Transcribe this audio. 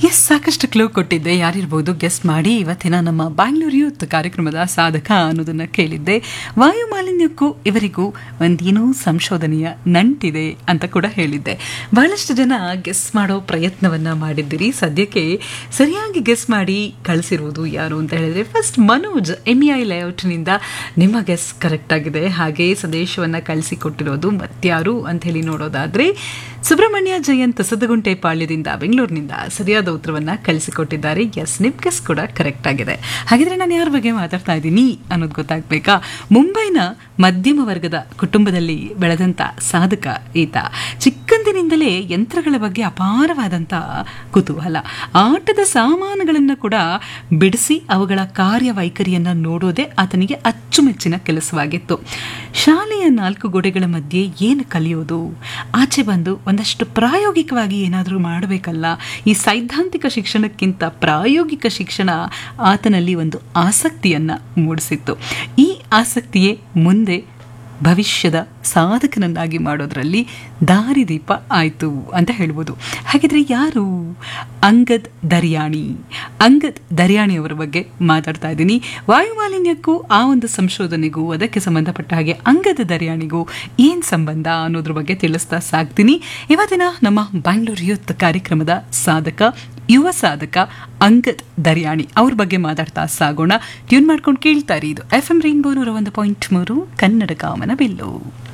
S ಸಾಕಷ್ಟು clue ಕೊಟ್ಟಿದ್ದೆ ಯಾರಿರ್ಬೋದು guest ಮಾಡಿ ಇವತ್ತಿನ ನಮ್ಮ ಬ್ಯಾಂಗ್ಳೂರ್ ಯೂತ್ ಕಾರ್ಯಕ್ರಮದ ಸಾಧಕ ಅನ್ನೋದನ್ನ ಕೇಳಿದ್ದೆ ವಾಯು ಮಾಲಿನ್ಯಕ್ಕೂ ಇವರಿಗೂ ಒಂದೇನೋ ಸಂಶೋಧನೆಯ ನಂಟಿದೆ ಅಂತ ಕೂಡ ಹೇಳಿದ್ದೆ ಬಹಳಷ್ಟು ಜನ ಗೆಸ್ ಮಾಡೋ ಪ್ರಯತ್ನವನ್ನ ಮಾಡಿದ್ದೀರಿ ಸದ್ಯಕ್ಕೆ ಸರಿಯಾಗಿ ಗೆಸ್ ಮಾಡಿ ಕಳಿಸಿರುವುದು ಯಾರು ಅಂತ ಹೇಳಿದ್ರೆ ಫಸ್ಟ್ ಮನೋಜ್ ಎಮ್ ಐ ಲೇಔಟ್ನಿಂದ ನಿಮ್ಮ ಗೆಸ್ ಕರೆಕ್ಟ್ ಆಗಿದೆ ಹಾಗೆ ಸಂದೇಶವನ್ನ ಕಳಿಸಿಕೊಟ್ಟಿರೋದು ಮತ್ಯಾರು ಅಂತ ಹೇಳಿ ನೋಡೋದಾದ್ರೆ ಸುಬ್ರಹ್ಮಣ್ಯ ಜಯಂತ್ ಸದಗುಂಟೆ ಪಾಳ್ಯದಿಂದ ಬೆಂಗಳೂರಿನಿಂದ ಸರಿಯಾದ ಉತ್ತರವನ್ನ ಕಳಿಸಿಕೊಟ್ಟಿದ್ದಾರೆ ಎಸ್ ನಿಮ್ ಗೆಸ್ ಕೂಡ ಕರೆಕ್ಟ್ ಆಗಿದೆ ಹಾಗಿದ್ರೆ ನಾನು ಯಾರ ಬಗ್ಗೆ ಮಾತಾಡ್ತಾ ಇದ್ದೀನಿ ಅನ್ನೋದು ಗೊತ್ತಾಗ್ಬೇಕಾ ಮುಂಬೈನ ಮಧ್ಯಮ ವರ್ಗದ ಕುಟುಂಬದಲ್ಲಿ ಬೆಳೆದಂತ ಸಾಧಕ ಈತ ಚಿಕ್ಕಂದಿನಿಂದಲೇ ಯಂತ್ರಗಳ ಬಗ್ಗೆ ಅಪಾರವಾದಂತ ಕುತೂಹಲ ಆಟದ ಸಾಮಾನುಗಳನ್ನು ಕೂಡ ಬಿಡಿಸಿ ಅವುಗಳ ಕಾರ್ಯವೈಖರಿಯನ್ನ ನೋಡೋದೇ ಆತನಿಗೆ ಅಚ್ಚುಮೆಚ್ಚಿನ ಕೆಲಸವಾಗಿತ್ತು ಶಾಲೆಯ ನಾಲ್ಕು ಗೋಡೆಗಳ ಮಧ್ಯೆ ಏನು ಕಲಿಯೋದು ಆಚೆ ಬಂದು ಒಂದಷ್ಟು ಪ್ರಾಯೋಗಿಕವಾಗಿ ಏನಾದರೂ ಮಾಡಬೇಕಲ್ಲ ಈ ಸೈದ್ಧಾಂತಿಕ ಶಿಕ್ಷಣಕ್ಕಿಂತ ಪ್ರಾಯೋಗಿಕ ಶಿಕ್ಷಣ ಆತನಲ್ಲಿ ಒಂದು ಆಸಕ್ತಿಯನ್ನ ಮೂಡಿಸಿತ್ತು ಈ ಆಸಕ್ತಿಯೇ ಮುಂದೆ ಭವಿಷ್ಯದ ಸಾಧಕನನ್ನಾಗಿ ಮಾಡೋದ್ರಲ್ಲಿ ದಾರಿದೀಪ ಆಯಿತು ಅಂತ ಹೇಳ್ಬೋದು ಹಾಗಿದ್ರೆ ಯಾರು ಅಂಗದ್ ದರ್ಯಾಣಿ ಅಂಗದ್ ದರ್ಯಾಣಿ ಅವರ ಬಗ್ಗೆ ಮಾತಾಡ್ತಾ ಇದ್ದೀನಿ ವಾಯುಮಾಲಿನ್ಯಕ್ಕೂ ಆ ಒಂದು ಸಂಶೋಧನೆಗೂ ಅದಕ್ಕೆ ಸಂಬಂಧಪಟ್ಟ ಹಾಗೆ ಅಂಗದ ದರ್ಯಾಣಿಗೂ ಏನು ಸಂಬಂಧ ಅನ್ನೋದ್ರ ಬಗ್ಗೆ ತಿಳಿಸ್ತಾ ಸಾಕ್ತೀನಿ ಇವತ್ತಿನ ನಮ್ಮ ಬ್ಯಾಂಗ್ಳೂರ್ ಯೂತ್ ಕಾರ್ಯಕ್ರಮದ ಸಾಧಕ ಯುವ ಸಾಧಕ ಅಂಗದ್ ದರ್ಯಾಣಿ ಅವ್ರ ಬಗ್ಗೆ ಮಾತಾಡ್ತಾ ಸಾಗೋಣ ಟ್ಯೂನ್ ಮಾಡ್ಕೊಂಡು ಕೇಳ್ತಾರೆ ಇದು ಎಫ್ ಎಂ ರೈನ್ಬೋ ನೂರ ಒಂದು ಪಾಯಿಂಟ್ ಮೂರು ಕನ್ನಡ ಕಾಮನ ಬಿಲ್ಲು